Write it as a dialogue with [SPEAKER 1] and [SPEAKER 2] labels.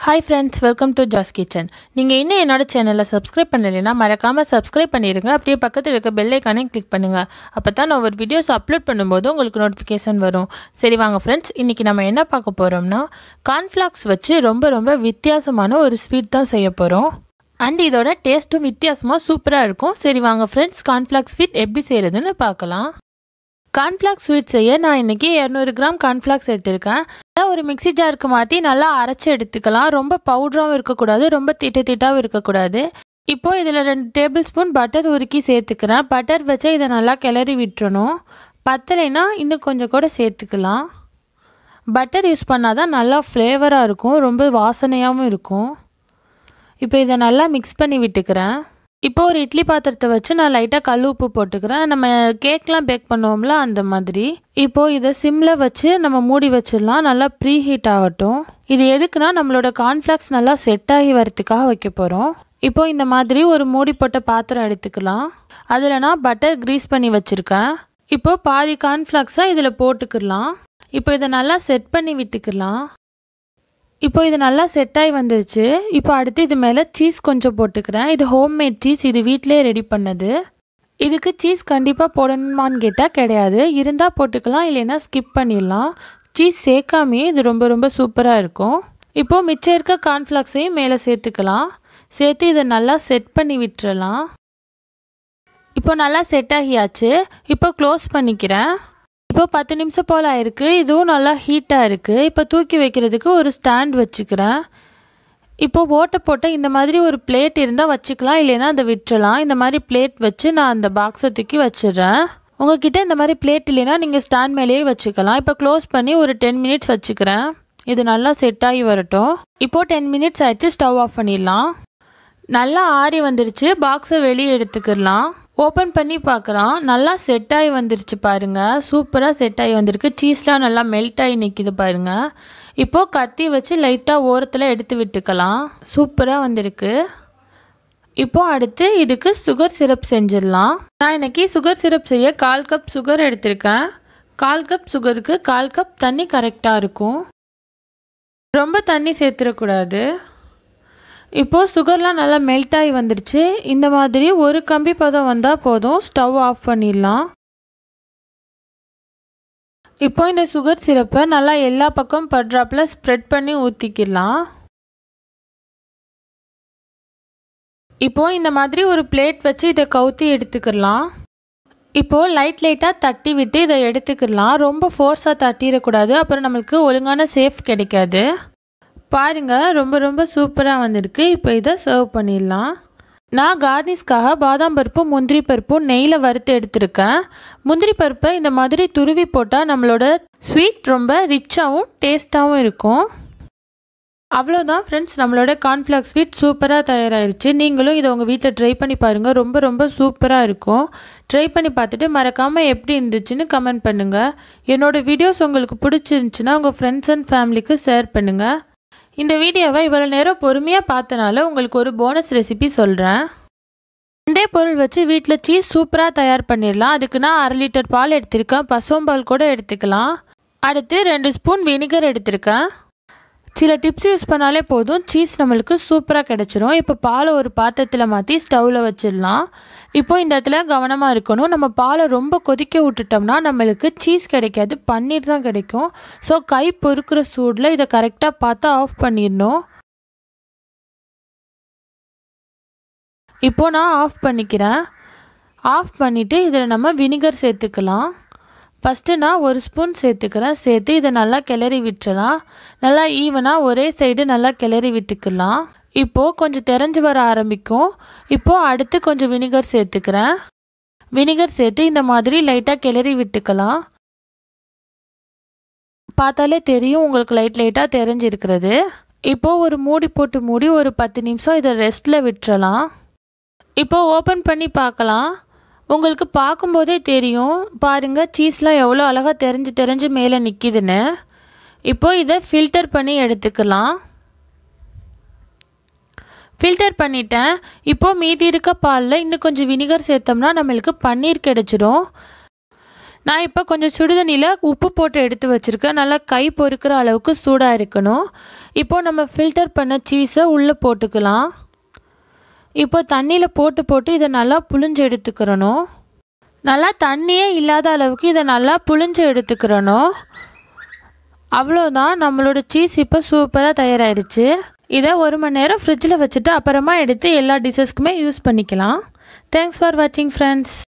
[SPEAKER 1] hi friends welcome to Jas kitchen நீங்கள் இன்னும் என்னோட சேனலை சப்ஸ்கிரைப் பண்ணலைன்னா மறக்காமல் சப்ஸ்கிரைப் பண்ணிடுங்க அப்படியே பக்கத்தில் இருக்க பெல் ஐக்கானையும் கிளிக் பண்ணுங்கள் அப்போ தான் நான் ஒரு வீடியோஸ் அப்லோட் பண்ணும்போது உங்களுக்கு நோட்டிஃபிகேஷன் வரும் சரி வாங்க ஃப்ரெண்ட்ஸ் இன்றைக்கி நம்ம என்ன பார்க்க போகிறோம்னா கார்ன்ஃப்ளாக்ஸ் வச்சு ரொம்ப ரொம்ப வித்தியாசமான ஒரு ஸ்வீட் தான் செய்ய போகிறோம் அண்ட் இதோட டேஸ்ட்டும் வித்தியாசமாக சூப்பராக இருக்கும் சரி வாங்க ஃப்ரெண்ட்ஸ் கார்ன்ஃப்ளாக்ஸ் ஸ்வீட் எப்படி செய்கிறதுன்னு பார்க்கலாம் கார்ன்ஃப்ளாக்ஸ் ஸ்வீட் செய்ய நான் இன்றைக்கி இரநூறு கிராம் கார்ன்ஃப்ளாக்ஸ் எடுத்திருக்கேன் அதை ஒரு மிக்ஸி ஜாருக்கு மாற்றி நல்லா அரைச்சி எடுத்துக்கலாம் ரொம்ப பவுடராகவும் இருக்கக்கூடாது ரொம்ப திட்ட திட்டாகவும் இருக்கக்கூடாது இப்போது இதில் ரெண்டு டேபிள் ஸ்பூன் பட்டர் உருக்கி சேர்த்துக்கிறேன் பட்டர் வச்சு இதை நல்லா கிளறி விட்டுறணும் பத்தலைன்னா இன்னும் கொஞ்சம் கூட சேர்த்துக்கலாம் பட்டர் யூஸ் பண்ணால் தான் நல்லா ஃப்ளேவராக இருக்கும் ரொம்ப வாசனையாகவும் இருக்கும் இப்போ இதை நல்லா மிக்ஸ் பண்ணி விட்டுக்கிறேன் இப்போ ஒரு இட்லி பாத்திரத்தை வச்சு நான் லைட்டாக கல் உப்பு போட்டுக்கிறேன் நம்ம கேக்லாம் பேக் பண்ணுவோம்ல அந்த மாதிரி இப்போது இதை சிம்மில் வச்சு நம்ம மூடி வச்சிடலாம் நல்லா ப்ரீ ஹீட் ஆகட்டும் இது எதுக்குன்னா நம்மளோட கார்ன்ஃப்ளாக்ஸ் நல்லா செட் ஆகி வரத்துக்காக வைக்க போகிறோம் இப்போ இந்த மாதிரி ஒரு மூடி போட்ட பாத்திரம் எடுத்துக்கலாம் அதில் நான் பட்டர் க்ரீஸ் பண்ணி வச்சுருக்கேன் இப்போ பாதி கார்ன்ஃப்ளாக்ஸை இதில் போட்டுக்கலாம் இப்போ இதை நல்லா செட் பண்ணி விட்டுக்கலாம் இப்போ இது நல்லா செட் ஆகி வந்துருச்சு இப்போ அடுத்து இது மேலே சீஸ் கொஞ்சம் போட்டுக்கிறேன் இது ஹோம்மேட் சீஸ் இது வீட்டிலே ரெடி பண்ணது இதுக்கு சீஸ் கண்டிப்பாக போடணுமான்னு கேட்டால் கிடையாது இருந்தால் போட்டுக்கலாம் இல்லைன்னா ஸ்கிப் பண்ணிடலாம் சீஸ் சேர்க்காமே இது ரொம்ப ரொம்ப சூப்பராக இருக்கும் இப்போது மிச்சம் இருக்க கார்ன்ஃப்ளாக்ஸையும் மேலே சேர்த்துக்கலாம் சேர்த்து இதை நல்லா செட் பண்ணி விட்டுறலாம் இப்போ நல்லா செட் ஆகியாச்சு இப்போ க்ளோஸ் பண்ணிக்கிறேன் இப்போ பத்து நிமிஷம் போல் ஆயிருக்கு இதுவும் நல்லா ஹீட்டாக இருக்குது இப்போ தூக்கி வைக்கிறதுக்கு ஒரு ஸ்டாண்ட் வச்சுக்கிறேன் இப்போ ஓட்டை போட்ட இந்த மாதிரி ஒரு பிளேட் இருந்தால் வச்சுக்கலாம் இல்லைன்னா அதை விட்டுறலாம் இந்த மாதிரி பிளேட் வச்சு நான் அந்த பாக்ஸை தூக்கி வச்சிடுறேன் உங்ககிட்ட இந்த மாதிரி பிளேட் இல்லைன்னா நீங்கள் ஸ்டாண்ட் மேலேயே வச்சுக்கலாம் இப்போ க்ளோஸ் பண்ணி ஒரு டென் மினிட்ஸ் வச்சுக்கிறேன் இது நல்லா செட் ஆகி வரட்டும் இப்போது டென் மினிட்ஸ் ஆயிடுச்சு ஸ்டவ் ஆஃப் பண்ணிடலாம் நல்லா ஆறி வந்துருச்சு பாக்ஸை வெளியே எடுத்துக்கிடலாம் ஓப்பன் பண்ணி பார்க்குறான் நல்லா செட் ஆகி வந்துருச்சு பாருங்கள் சூப்பராக செட் ஆகி வந்திருக்கு சீஸ்லாம் நல்லா மெல்ட் ஆகி நிற்கிது பாருங்கள் இப்போது கத்தி வச்சு லைட்டாக ஓரத்தில் எடுத்து விட்டுக்கலாம் சூப்பராக வந்திருக்கு இப்போது அடுத்து இதுக்கு சுகர் சிரப் செஞ்சிடலாம் நான் இன்றைக்கி சுகர் சிரப் செய்ய கால் கப் சுகர் எடுத்திருக்கேன் கால் கப் சுகருக்கு கால் கப் தண்ணி கரெக்டாக இருக்கும் ரொம்ப தண்ணி சேர்த்துடக்கூடாது இப்போது சுகர்லாம் நல்லா மெல்ட் ஆகி வந்துருச்சு இந்த மாதிரி ஒரு கம்பி பதம் வந்தால் போதும் ஸ்டவ் ஆஃப் பண்ணிடலாம் இப்போ இந்த சுகர் சிரப்பை நல்லா எல்லா பக்கம் பட்ராப்பில் ஸ்ப்ரெட் பண்ணி ஊற்றிக்கலாம் இப்போது இந்த மாதிரி ஒரு பிளேட் வச்சு இதை கவுத்தி எடுத்துக்கலாம் இப்போது லைட் லைட்டாக தட்டி விட்டு இதை எடுத்துக்கலாம் ரொம்ப ஃபோர்ஸாக தட்டிடக்கூடாது அப்புறம் நம்மளுக்கு ஒழுங்கான சேஃப் கிடைக்காது பாருங்கள் ரொம்ப ரொம்ப சூப்பராக வந்திருக்கு இப்போ இதை சர்வ் பண்ணிடலாம் நான் கார்னிஷ்காக பாதாம் பருப்பும் முந்திரி பருப்பும் நெய்யில் வறுத்து எடுத்திருக்கேன் முந்திரி பருப்பை இந்த மாதிரி துருவி போட்டால் நம்மளோட ஸ்வீட் ரொம்ப ரிச்சாகவும் டேஸ்ட்டாகவும் இருக்கும் அவ்வளோதான் ஃப்ரெண்ட்ஸ் நம்மளோட கார்ன்ஃப்ளாக் ஸ்வீட் சூப்பராக தயாராகிருச்சு நீங்களும் இதை உங்கள் வீட்டில் ட்ரை பண்ணி பாருங்கள் ரொம்ப ரொம்ப சூப்பராக இருக்கும் ட்ரை பண்ணி பார்த்துட்டு மறக்காமல் எப்படி இருந்துச்சுன்னு கமெண்ட் பண்ணுங்கள் என்னோடய வீடியோஸ் உங்களுக்கு பிடிச்சிருந்துச்சுன்னா உங்கள் ஃப்ரெண்ட்ஸ் அண்ட் ஃபேமிலிக்கு ஷேர் பண்ணுங்கள் இந்த வீடியோவை இவ்வளோ நேரம் பொறுமையாக பார்த்தனால உங்களுக்கு ஒரு போனஸ் ரெசிபி சொல்கிறேன் ரெண்டே பொருள் வச்சு வீட்டில் சீஸ் சூப்பராக தயார் பண்ணிடலாம் அதுக்கு நான் அரை லிட்டர் பால் எடுத்திருக்கேன் பசும்பால் கூட எடுத்துக்கலாம் அடுத்து ரெண்டு ஸ்பூன் வினிகர் எடுத்திருக்கேன் சில டிப்ஸ் யூஸ் பண்ணாலே போதும் சீஸ் நம்மளுக்கு சூப்பராக கிடச்சிரும் இப்போ பாலை ஒரு பாத்திரத்தில் மாற்றி ஸ்டவ்வில் வச்சிடலாம் இப்போது இந்த இடத்துல கவனமாக இருக்கணும் நம்ம பாலை ரொம்ப கொதிக்க விட்டுட்டோம்னா நம்மளுக்கு சீஸ் கிடைக்காது பன்னீர் தான் கிடைக்கும் ஸோ கை பொறுக்கிற சூடில் இதை கரெக்டாக பார்த்து ஆஃப் பண்ணிடணும் இப்போது நான் ஆஃப் பண்ணிக்கிறேன் ஆஃப் பண்ணிவிட்டு இதில் நம்ம வினிகர் சேர்த்துக்கலாம் ஃபஸ்ட்டு நான் ஒரு ஸ்பூன் சேர்த்துக்கிறேன் சேர்த்து இதை நல்லா கிளறி விட்டுறலாம் நல்லா ஈவனாக ஒரே சைடு நல்லா கிளறி விட்டுக்கலாம் இப்போது கொஞ்சம் தெரிஞ்சு வர ஆரம்பிக்கும் இப்போது அடுத்து கொஞ்சம் வினிகர் சேர்த்துக்கிறேன் வினிகர் சேர்த்து இந்த மாதிரி லைட்டாக கிளறி விட்டுக்கலாம் பார்த்தாலே தெரியும் உங்களுக்கு லைட் லைட்டாக தெரிஞ்சிருக்கிறது இப்போது ஒரு மூடி போட்டு மூடி ஒரு பத்து நிமிஷம் இதை ரெஸ்ட்டில் விட்டுறலாம் இப்போது ஓப்பன் பண்ணி பார்க்கலாம் உங்களுக்கு பார்க்கும்போதே தெரியும் பாருங்கள் சீஸ்லாம் எவ்வளோ அழகாக தெரிஞ்சு தெரிஞ்சு மேலே நிற்கிதுன்னு இப்போது இதை ஃபில்டர் பண்ணி எடுத்துக்கலாம் ஃபில்டர் பண்ணிட்டேன் இப்போது மீதி இருக்க பாலில் இன்னும் கொஞ்சம் வினிகர் சேர்த்தோம்னா நம்மளுக்கு பன்னீர் கிடச்சிரும் நான் இப்போ கொஞ்சம் சுடுதண்ணியில் உப்பு போட்டு எடுத்து வச்சுருக்கேன் நல்லா கை பொறுக்கிற அளவுக்கு சூடாக இருக்கணும் இப்போது நம்ம ஃபில்டர் பண்ண சீஸை உள்ளே போட்டுக்கலாம் இப்போ தண்ணியில் போட்டு போட்டு இதை நல்லா புழிஞ்சு எடுத்துக்கிறணும் நல்லா தண்ணியே இல்லாத அளவுக்கு இதை நல்லா புழிஞ்சு எடுத்துக்கிறணும் அவ்வளோதான் நம்மளோட சீஸ் இப்போ சூப்பராக தயாராகிடுச்சு இதை ஒரு மணி நேரம் ஃப்ரிட்ஜில் வச்சுட்டு அப்புறமா எடுத்து எல்லா டிஷ்ஷஸ்க்குமே யூஸ் பண்ணிக்கலாம் தேங்க்ஸ் ஃபார் வாட்சிங் ஃப்ரெண்ட்ஸ்